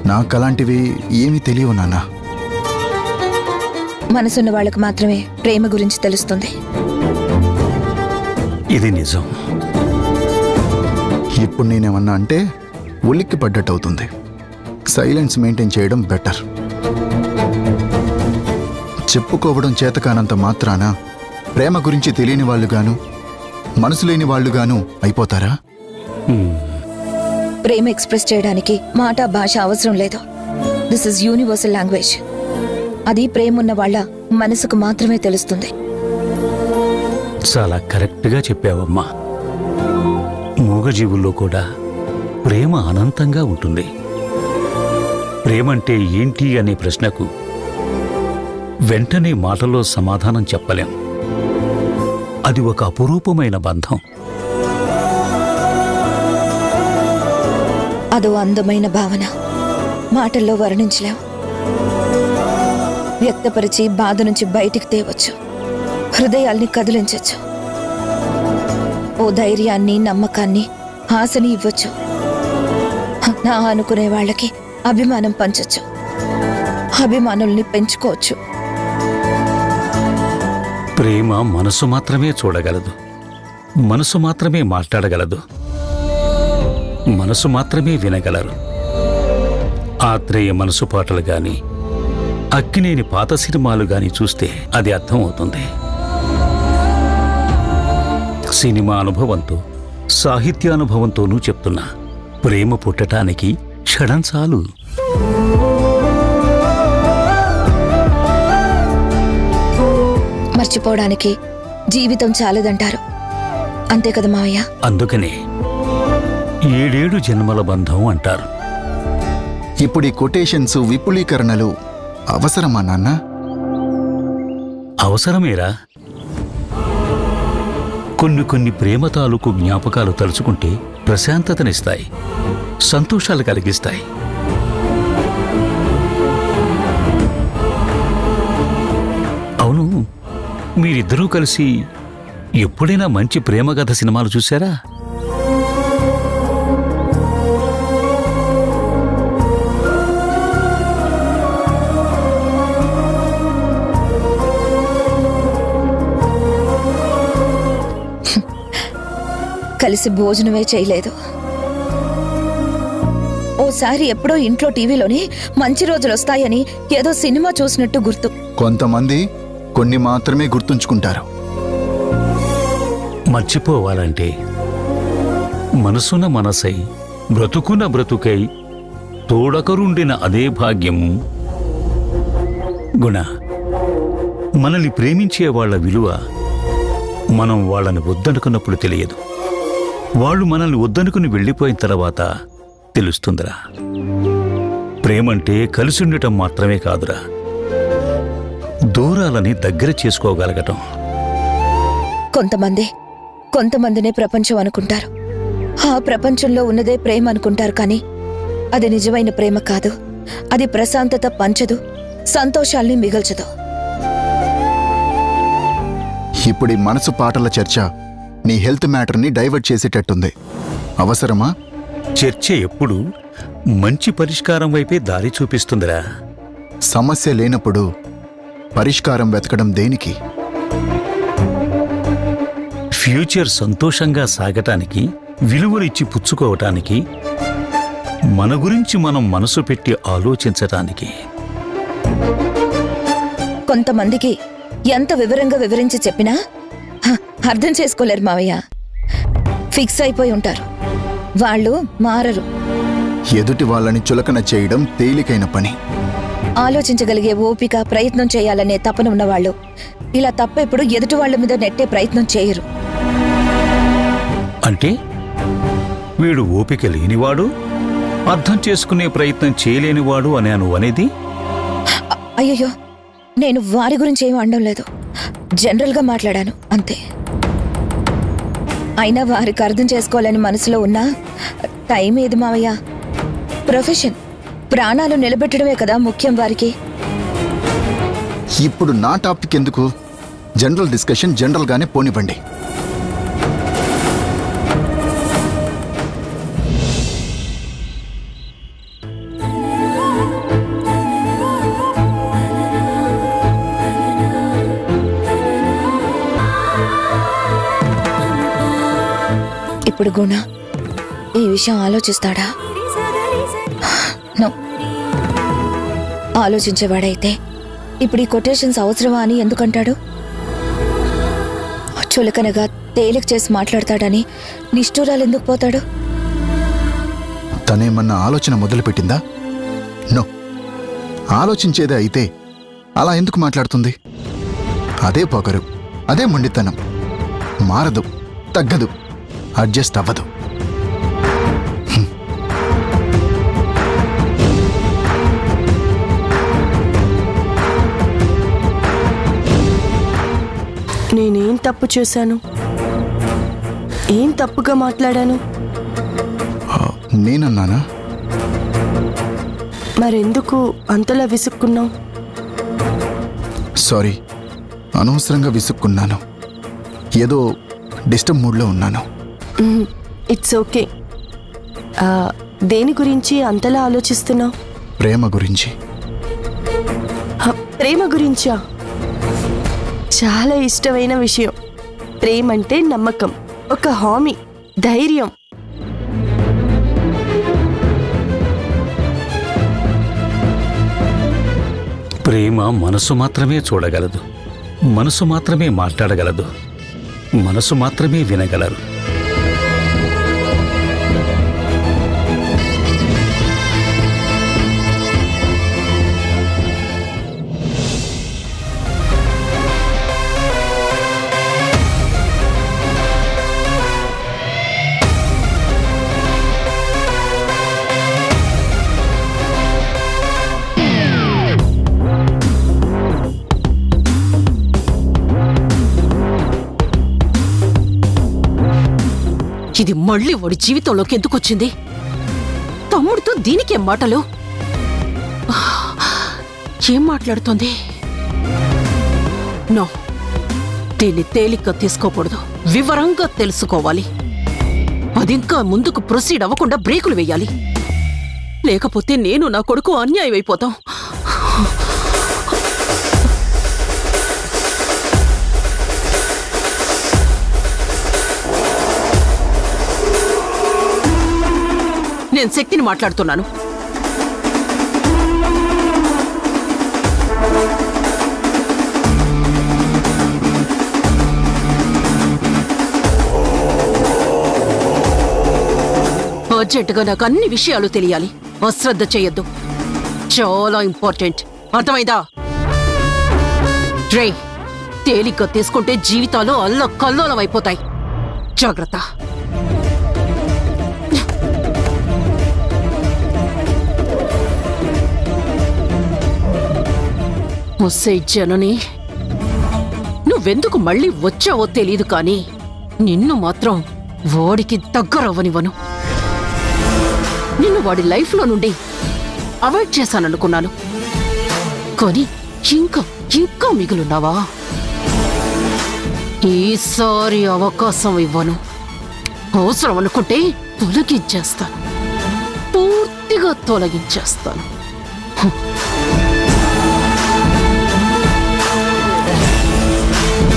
నాకు అలాంటివి ఏమీ తెలియవు నాన్న మనసున్న వాళ్ళకి మాత్రమే ప్రేమ గురించి తెలుస్తుంది ఇది నిజం ఇప్పుడు నేనేమన్నా అంటే ఉలిక్కి పడ్డట్టు అవుతుంది సైలెన్స్ మెయింటైన్ చేయడం బెటర్ చెప్పుకోవడం చేతకానంత మాత్రాన ప్రేమ గురించి తెలియని వాళ్ళుగాను మనసు లేని వాళ్ళుగాను అయిపోతారా ప్రేమ ఎక్స్ప్రెస్ చేయడానికి మాట భాష అవసరం లేదు దిస్ ఇస్ యూనివర్సల్ లాంగ్వేజ్ అది ప్రేమ ఉన్న వాళ్ళ మనసుకు మాత్రమే తెలుస్తుంది చాలా కరెక్ట్గా చెప్పావమ్మా మూగజీవుల్లో కూడా ప్రేమ అనంతంగా ఉంటుంది ప్రేమంటే ఏంటి అనే ప్రశ్నకు వెంటనే మాటలో సమాధానం చెప్పలేం అది ఒక అపురూపమైన బంధం అదో అందమైన భావన మాటల్లో వర్ణించలేం వ్యక్తపరిచి బాధ నుంచి బయటికి తేవచ్చు హృదయాల్ని కదిలించవచ్చు ఓ ధైర్యాన్ని నమ్మకాన్ని ఆశని ఇవ్వచ్చు నా అనుకునే వాళ్ళకి అభిమానం పంచొచ్చు అభిమానుల్ని పెంచుకోవచ్చు ప్రేమ మనసు మాత్రమే చూడగలదు మనసు మాత్రమే మాట్లాడగలదు మనసు మాత్రమే వినగలరు ఆత్రేయ మనసు పాటలు గాని అక్కినేని పాత సినిమాలు గాని చూస్తే అది అర్థమవుతుంది సినిమా అనుభవంతో సాహిత్యానుభవంతోనూ చెప్తున్నా ప్రేమ పుట్టటానికి క్షణం చాలు మర్చిపోవడానికి జీవితం చాలదంటారు అంతే కదా మావయ్య అందుకనే ఏడేడు జన్మల బంధం అంటారు ఇప్పుడు ఈ కొటేషన్స్ విపులీకరణలు అవసరమా నాన్న అవసరమేరా కొన్ని కొన్ని ప్రేమ తాలూకు జ్ఞాపకాలు తలుచుకుంటే ప్రశాంతతనిస్తాయి సంతోషాలు కలిగిస్తాయి అవును మీరిద్దరూ కలిసి ఎప్పుడైనా మంచి ప్రేమ కథ సినిమాలు చూసారా కలిసి భోజనమే చేయలేదు ఓసారి ఎప్పుడో ఇంట్లో టీవీలోని మంచి రోజులు వస్తాయని ఏదో సినిమా చూసినట్టు గుర్తు కొంతమంది కొన్ని మాత్రమే గుర్తుంచుకుంటారు మర్చిపోవాలంటే మనసున మనసై బ్రతుకున బ్రతుకై తోడకరుండిన అదే భాగ్యం గుణ మనల్ని ప్రేమించే వాళ్ళ విలువ మనం వాళ్ళని వద్దనుకున్నప్పుడు తెలియదు వాళ్ళు మనల్ని వద్దనుకుని వెళ్ళిపోయిన తర్వాత తెలుస్తుందిరా ప్రేమంటే కలిసి ఉండటం మాత్రమే కాదురా దూరాలని దగ్గర చేసుకోగలగటం కొంతమంది కొంతమందినే ప్రపంచం అనుకుంటారు ఆ ప్రపంచంలో ఉన్నదే ప్రేమ అనుకుంటారు కానీ అది నిజమైన ప్రేమ కాదు అది ప్రశాంతత పంచదు సంతోషాల్ని మిగల్చదు ఇప్పుడు ఈ మనసు పాటల చర్చ నీ హెల్త్ మ్యాటర్ని డైవర్ట్ చేసేటట్టుంది అవసరమా చర్చ ఎప్పుడు మంచి పరిష్కారం వైపే దారి చూపిస్తుందిరా సమస్య లేనప్పుడు పరిష్కారం వెతకడం దేనికి ఫ్యూచర్ సంతోషంగా సాగటానికి విలువలిచ్చి పుచ్చుకోవటానికి మన గురించి మనం మనసు పెట్టి ఆలోచించటానికి కొంతమందికి ఎంత వివరంగా వివరించి చెప్పినా హ, అర్థం చేసుకోలేరు మావయ్య ఫిక్స్ అయిపోయి ఉంటారు వాళ్ళు మారరు ఎదుటి వాళ్ళని చులకన చేయడం తేలికైన పని ఆలోచించగలిగే ఓపిక ప్రయత్నం చేయాలనే తపన ఉన్నవాళ్ళు ఇలా తప్పెప్పుడు ఎదుటి వాళ్ళ మీద నెట్టే ప్రయత్నం చేయరు అంటే వీడు ఓపిక లేనివాడు అర్థం చేసుకునే ప్రయత్నం చేయలేనివాడు అని అను అనేది అ- అయ్యయ్యో నేను వారి గురించి ఏం అనడం లేదు జనరల్గా మాట్లాడాను అంతే అయినా వారికి అర్థం చేసుకోవాలని మనసులో ఉన్నా టైం ఏది మావయ్య ప్రొఫెషన్ ప్రాణాలు నిలబెట్టడమే కదా ముఖ్యం వారికి ఇప్పుడు నా టాపిక్ ఎందుకు జనరల్ డిస్కషన్ జనరల్గానే పోనివ్వండి ఇప్పుడు గుణ ఈ విషయం ఆలోచిస్తాడా నో ఆలోచించేవాడైతే ఇప్పుడు ఈ కొటేషన్స్ అవసరమా అని ఎందుకంటాడు చులకనగా తేలిక చేసి మాట్లాడతాడని నిష్ఠూరాలు ఎందుకు పోతాడు తనేమన్నా ఆలోచన మొదలుపెట్టిందా నో ఆలోచించేదే అయితే అలా ఎందుకు మాట్లాడుతుంది అదే పొగరు అదే మొండితనం మారదు తగ్గదు అడ్జస్ట్ అవ్వదు నేనేం తప్పు చేశాను ఏం తప్పుగా మాట్లాడాను ఆ, నేనన్నానా మరెందుకు అంతలా విసుక్కున్నావు సారీ అనవసరంగా విసుక్కున్నాను ఏదో డిస్టర్బ్ మూడ్లో ఉన్నాను ఇట్స్ ఓకే దేని గురించి అంతలా ఆలోచిస్తున్నావు ప్రేమ గురించి ప్రేమ గురించా చాలా ఇష్టమైన విషయం ప్రేమ అంటే నమ్మకం ఒక హామీ ధైర్యం ప్రేమ మనసు మాత్రమే చూడగలదు మనసు మాత్రమే మాట్లాడగలదు మనసు మాత్రమే వినగలరు ఇది మళ్ళీ వాడి జీవితంలోకి ఎందుకు వచ్చింది తమ్ముడితో దీనికేం మాటలు ఏం మాట్లాడుతోంది నో దీన్ని తేలిగ్గా తీసుకోకూడదు వివరంగా తెలుసుకోవాలి అది ఇంకా ముందుకు ప్రొసీడ్ అవ్వకుండా బ్రేకులు వేయాలి లేకపోతే నేను నా కొడుకు అన్యాయం అయిపోతాం నేను శక్తిని మాట్లాడుతున్నాను అర్జెంటుగా నాకు అన్ని విషయాలు తెలియాలి అశ్రద్ధ చేయొద్దు చాలా ఇంపార్టెంట్ అర్థమైందా రే తేలిగ్గా తీసుకుంటే జీవితాలు అల్ల కల్లోలం అయిపోతాయి జాగ్రత్త ఒసే జనని నువ్వెందుకు మళ్ళీ వచ్చావో తెలీదు కానీ నిన్ను మాత్రం వాడికి దగ్గరవ్వనివ్వను నిన్ను వాడి లైఫ్లో నుండి అవాయిడ్ చేశాననుకున్నాను కానీ ఇంకా ఇంకా మిగులున్నావా ఈసారి అవకాశం ఇవ్వను అవసరం అనుకుంటే తొలగించేస్తాను పూర్తిగా తొలగించేస్తాను